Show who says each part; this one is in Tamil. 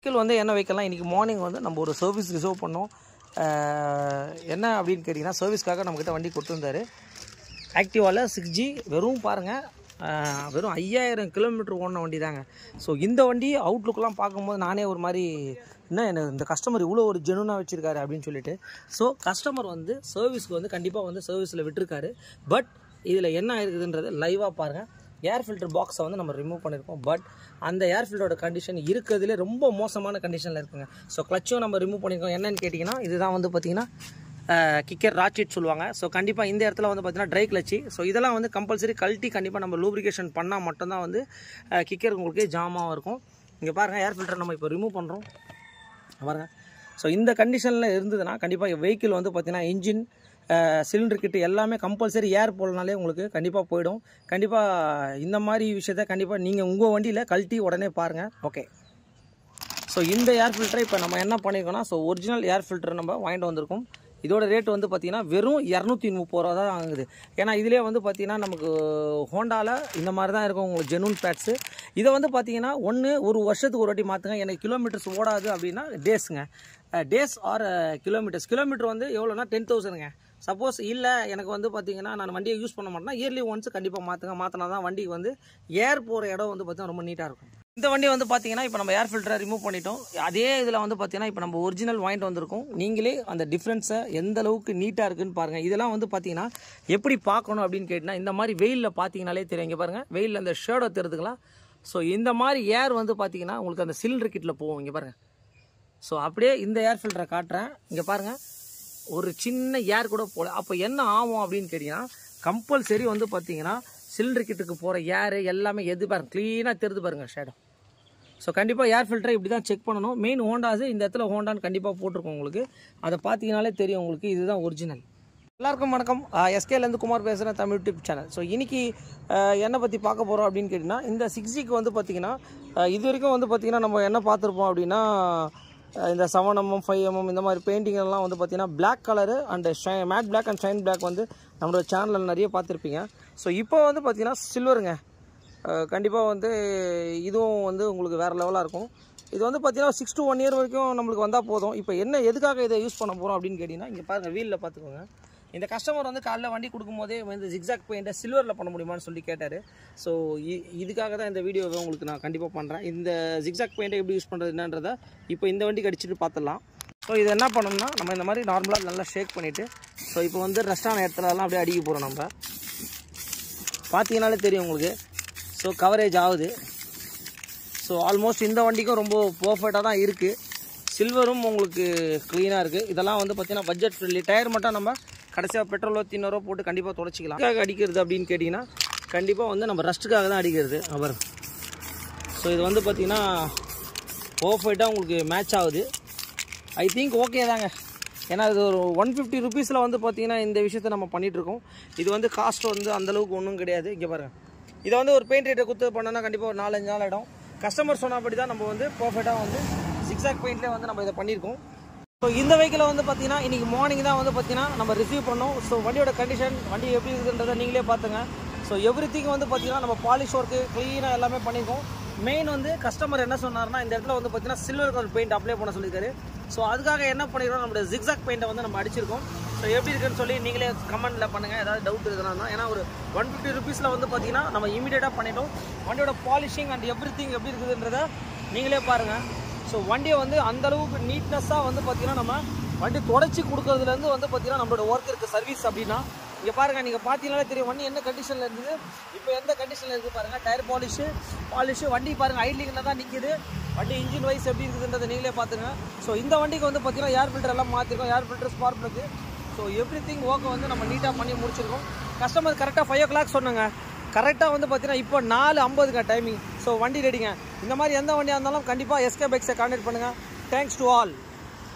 Speaker 1: வெஹிக்கிள் வந்து என்ன வெஹிக்கல்லாம் இன்றைக்கி மார்னிங் வந்து நம்ம ஒரு சர்வீஸ் ரிசர்வ் பண்ணோம் அஹ், என்ன அப்படின்னு கேட்டிங்கன்னா சர்வீஸ்க்காக நம்மக்கிட்ட வண்டி கொடுத்துருந்தாரு ஆக்டிவாவில் சிக்ஸ் ஜி வெறும் பாருங்கள் வெறும் ஐயாயிரம் கிலோமீட்டர் ஓடின வண்டி தாங்க ஸோ இந்த வண்டி அவுட்லுக்கெலாம் பார்க்கும்போது நானே ஒரு மாதிரி என்ன எனக்கு இந்த கஸ்டமர் இவ்வளோ ஒரு ஜெனுனாக வச்சுருக்காரு அப்படின்னு சொல்லிட்டு ஸோ கஸ்டமர் வந்து சர்வீஸ்க்கு வந்து கண்டிப்பாக வந்து சர்வீஸில் விட்டுருக்காரு பட் இதில் என்ன ஆயிருக்குதுன்றது லைவாக பாருங்கள் ஏர் ஃபில்டர் பாக்ஸை வந்து நம்ம ரிமூவ் பண்ணியிருக்கோம் பட் அந்த ஏர் ஃபில்டரோட கண்டிஷன் இருக்கிறதுலே ரொம்ப மோசமான கண்டிஷனில் இருக்குங்க ஸோ கிளச்சும் நம்ம ரிமூவ் பண்ணியிருக்கோம் என்னன்னு கேட்டிங்கன்னா இதுதான் வந்து பார்த்தீங்கன்னா கிக்கர் ராட்சிட் சொல்லுவாங்க ஸோ கண்டிப்பாக இந்த இடத்துல வந்து பார்த்தீங்கன்னா ட்ரை கிளச்சி ஸோ இதெல்லாம் வந்து கம்பல்சரி கழட்டி கண்டிப்பாக நம்ம லூப்ரிகேஷன் பண்ணால் மட்டும்தான் வந்து கிக்கர் உங்களுக்கு ஜாமாகவும் இருக்கும் இங்கே பாருங்கள் ஏர் ஃபில்டர் நம்ம இப்போ ரிமூவ் பண்ணுறோம் பாருங்க ஸோ இந்த கண்டிஷனில் இருந்ததுன்னா கண்டிப்பாக வெஹிக்கிள் வந்து பார்த்தீங்கன்னா இன்ஜின் சிலிண்டர் கிட்ட எல்லாமே கம்பல்சரி ஏர் போலனாலே உங்களுக்கு கண்டிப்பாக போயிடும் கண்டிப்பாக இந்த மாதிரி விஷயத்த கண்டிப்பாக நீங்கள் உங்கள் வண்டியில் கழட்டி உடனே பாருங்கள் ஓகே ஸோ இந்த ஏர் ஃபில்டரை இப்போ நம்ம என்ன பண்ணியிருக்கோம்னா ஸோ ஒரிஜினல் ஏர் ஃபில்டர் நம்ம வாங்கிட்டு வந்திருக்கோம் இதோட ரேட் வந்து பார்த்தீங்கன்னா வெறும் இரநூத்தி முப்பது ரூபா தான் ஆகுது ஏன்னா இதிலே வந்து பார்த்தீங்கன்னா நமக்கு ஹோண்டாவில் இந்த மாதிரி தான் இருக்கும் உங்களுக்கு ஜெனூன் பேட்ஸு இதை வந்து பார்த்தீங்கன்னா ஒன்று ஒரு வருஷத்துக்கு ஒரு வாட்டி மாற்றுங்க எனக்கு கிலோமீட்டர்ஸ் ஓடாது அப்படின்னா டேஸுங்க டேஸ் ஆர் கிலோமீட்டர்ஸ் கிலோமீட்டர் வந்து எவ்வளோனா டென் தௌசண்ட்ங்க சப்போஸ் இல்லை எனக்கு வந்து பார்த்தீங்கன்னா நான் வண்டியை யூஸ் பண்ண மாட்டேன்னா இயர்லி ஒன்ஸ் கண்டிப்பாக மாற்றுங்க மாற்றினா தான் வண்டிக்கு வந்து ஏர் போகிற இடம் வந்து பார்த்தீங்கன்னா ரொம்ப நீட்டாக இருக்கும் இந்த வண்டி வந்து பார்த்தீங்கன்னா இப்போ நம்ம ஏர் ஃபில்டரை ரிமூவ் பண்ணிட்டோம் அதே இதில் வந்து பார்த்தீங்கன்னா இப்போ நம்ம ஒரிஜினல் வாங்கிட்டு வந்திருக்கோம் நீங்களே அந்த டிஃப்ரென்ஸை எந்த அளவுக்கு நீட்டாக இருக்குன்னு பாருங்கள் இதெல்லாம் வந்து பார்த்தீங்கன்னா எப்படி பார்க்கணும் அப்படின்னு கேட்டிங்கன்னா இந்த மாதிரி வெயிலில் பார்த்தீங்கனாலே தெரியும் இங்கே பாருங்கள் வெயிலில் அந்த ஷேடோ தெரிஞ்சுக்கலாம் ஸோ இந்த மாதிரி ஏர் வந்து பார்த்தீங்கன்னா உங்களுக்கு அந்த சிலிண்டர் கிட்டில் போகும் இங்கே பாருங்கள் ஸோ அப்படியே இந்த ஏர் ஃபில்டரை காட்டுறேன் இங்கே பாருங்கள் ஒரு சின்ன ஏர் கூட போல அப்போ என்ன ஆகும் அப்படின்னு கேட்டிங்கன்னா கம்பல்சரி வந்து பார்த்தீங்கன்னா சிலிண்டர் கிட்டுக்கு போகிற ஏர் எல்லாமே எது பாருங்க க்ளீனாக தெரிது பாருங்கள் ஷேடோ ஸோ கண்டிப்பாக ஏர் ஃபில்டரை இப்படி தான் செக் பண்ணணும் மெயின் ஹோண்டாஸு இந்த இடத்துல ஹோண்டான்னு கண்டிப்பாக போட்டிருக்கோம் உங்களுக்கு அதை பார்த்தீங்கனாலே தெரியும் உங்களுக்கு இதுதான் ஒரிஜினல் எல்லாருக்கும் வணக்கம் எஸ்கேலேருந்து குமார் பேசுகிறேன் தமிழ் யூடியூப் சேனல் ஸோ இன்னைக்கு அஹ், என்ன பற்றி பார்க்க போகிறோம் அப்படின்னு கேட்டிங்கன்னா இந்த சிக்ஸ் ஜிக்கு வந்து பார்த்தீங்கன்னா அஹ், இது வரைக்கும் வந்து பார்த்தீங்கன்னா நம்ம என்ன பார்த்துருப்போம் அப்படின்னா அஹ், இந்த செவன் எம்எம் ஃபைவ் எம்எம் இந்த மாதிரி பெயிண்டிங் எல்லாம் வந்து பார்த்தீங்கன்னா black colour and shine matte black and shine black வந்து நம்மளோட சேனலில் நிறைய பார்த்துருப்பீங்க ஸோ இப்போ வந்து பார்த்தீங்கன்னா சில்வருங்க கண்டிப்பாக வந்து இதுவும் வந்து உங்களுக்கு வேறு லெவலாக இருக்கும் இது வந்து பார்த்தீங்கன்னா சிக்ஸ் to ஒன் இயர் வரைக்கும் நம்மளுக்கு வந்தால் போதும் இப்போ என்ன எதுக்காக இதை யூஸ் பண்ண போகிறோம் அப்படின்னு கேட்டிங்கன்னா இங்கே பாருங்கள் வீலில் பார்த்துக்கோங்க இந்த கஸ்டமர் வந்து காலைல வண்டி கொடுக்கும்போதே இந்த ஜிக்ஸாக் பெயிண்ட்டை சில்வரில் பண்ண முடியுமான்னு சொல்லி கேட்டார் ஸோ இதுக்காக தான் இந்த வீடியோவை உங்களுக்கு நான் கண்டிப்பாக பண்ணுறேன் இந்த ஜிக்ஸாக் பெயிண்ட்டை எப்படி யூஸ் பண்ணுறது என்னன்றதை இப்போ இந்த வண்டிக்கு அடிச்சுட்டு பார்த்துடலாம் ஸோ இது என்ன பண்ணணும்னா நம்ம இந்த மாதிரி நார்மலாக நல்லா ஷேக் பண்ணிவிட்டு ஸோ இப்போ வந்து ரெஸ்டான இடத்துலலாம் அப்படியே அடிக்க போகிறோம் நம்ம பார்த்தீங்கனாலே தெரியும் உங்களுக்கு ஸோ கவரேஜ் ஆகுது ஸோ ஆல்மோஸ்ட் இந்த வண்டிக்கும் ரொம்ப பர்ஃபெக்டாக தான் இருக்குது சில்வரும் உங்களுக்கு க்ளீனாக இருக்குது இதெல்லாம் வந்து பார்த்தீங்கன்னா பட்ஜெட் ஃப்ரெண்ட்லி டயர் மட்டும் நம்ம கடைசியாக பெட்ரோலோ தின்னரோ போட்டு கண்டிப்பாக தொடச்சிக்கலாம் எதுக்காக அடிக்கிறது அப்படின்னு கேட்டிங்கன்னா கண்டிப்பாக வந்து நம்ம ரஸ்ட்டுக்காக தான் அடிக்கிறது அவர் ஸோ இது வந்து பார்த்தீங்கன்னா பர்ஃபெக்டாக உங்களுக்கு மேட்ச் ஆகுது ஐ திங்க் ஓகே தாங்க ஏன்னா இது ஒரு ஒன் ஃபிஃப்டி ருபீஸில் வந்து பார்த்தீங்கன்னா இந்த விஷயத்த நம்ம பண்ணிட்டு இருக்கோம் இது வந்து காஸ்ட் வந்து அந்தளவுக்கு ஒன்றும் கிடையாது இங்கே பாருங்கள் இதை வந்து ஒரு பெயிண்ட் ரேட்டை குத்து பண்ணோன்னா கண்டிப்பாக ஒரு நாலஞ்சு நாள் ஆகிடும் கஸ்டமர் சொன்னபடி தான் நம்ம வந்து பர்ஃபெக்டாக வந்து சிக்ஸாக் பெயிண்ட்லேயே வந்து நம்ம இதை பண்ணியிருக்கோம் ஸோ இந்த வெஹிக்கிளை வந்து பார்த்தீங்கன்னா இன்றைக்கி மார்னிங் தான் வந்து பார்த்தீங்கன்னா நம்ம ரிசீவ் பண்ணோம் ஸோ வண்டியோட கண்டிஷன் வண்டி எப்படி இருக்குன்றதை நீங்களே பார்த்துங்க ஸோ எவ்ரி வந்து பார்த்தீங்கன்னா நம்ம பாலிஷ் ஒர்க்கு க்ளீனாக எல்லாமே பண்ணியிருக்கோம் மெயின் வந்து கஸ்டமர் என்ன சொன்னார்னா இந்த இடத்துல வந்து பார்த்தீங்கன்னா சில்வர் கலர் பெயிண்ட் அப்ளை பண்ண சொல்லியிருக்காரு ஸோ அதுக்காக என்ன பண்ணிடுறோம் நம்மளோட ஜிக்ஸாக் பெயிண்ட்டை வந்து நம்ம அடிச்சிருக்கோம் ஸோ எப்படி இருக்குன்னு சொல்லி நீங்களே கமெண்ட்டில் பண்ணுங்கள் ஏதாவது டவுட் இருக்குதுன்னா ஏன்னா ஒரு ஒன் ஃபிஃப்டி ருபீஸில் வந்து பார்த்தீங்கன்னா நம்ம இமீடியட்டாக பண்ணிட்டோம் வண்டியோட பாலிஷிங் அண்ட் எவ்ரி திங் எப்படி இருக்குதுன்றத நீங்களே பாருங்கள் ஸோ வண்டியை வந்து அந்த அளவுக்கு நீட்னஸாக வந்து பார்த்தீங்கன்னா நம்ம வண்டி தொடச்சி கொடுக்கறதுலேருந்து வந்து பார்த்தீங்கன்னா நம்மளோட ஒர்க் இருக்குது சர்வீஸ் அப்படின்னா இங்கே பாருங்கள் நீங்கள் பார்த்தீங்கனாலே தெரியும் வண்டி என்ன கண்டிஷனில் இருந்தது இப்போ எந்த கண்டிஷனில் இருக்குது பாருங்கள் டயர் பாலிஷு பாலிஷு வண்டி பாருங்கள் ஐட்லிங்கில் தான் நிற்கிது வண்டி இன்ஜின் வைஸ் எப்படி இருக்குதுன்றதை நீங்களே பார்த்துங்க ஸோ இந்த வண்டிக்கு வந்து பார்த்தீங்கன்னா ஏர் ஃபில்டர் எல்லாம் மாற்றிருக்கோம் air filter spark plug so everything ஒர்க்கை வந்து நம்ம நீட்டாக பண்ணி முடிச்சிருக்கோம் கஸ்டமர் கரெக்டாக ஃபைவ் ஓ கிளாக் சொன்னாங்க கரெக்டாக வந்து பார்த்தீங்கன்னா இப்போ நாலு ஐம்பதுங்க டைமிங் ஸோ வண்டி ரெடிங்க இந்த மாதிரி எந்த வண்டியாக இருந்தாலும் கண்டிப்பாக எஸ்கே பைக்ஸை கான்டாக்ட் பண்ணுங்கள் தேங்க்ஸ் டு ஆல்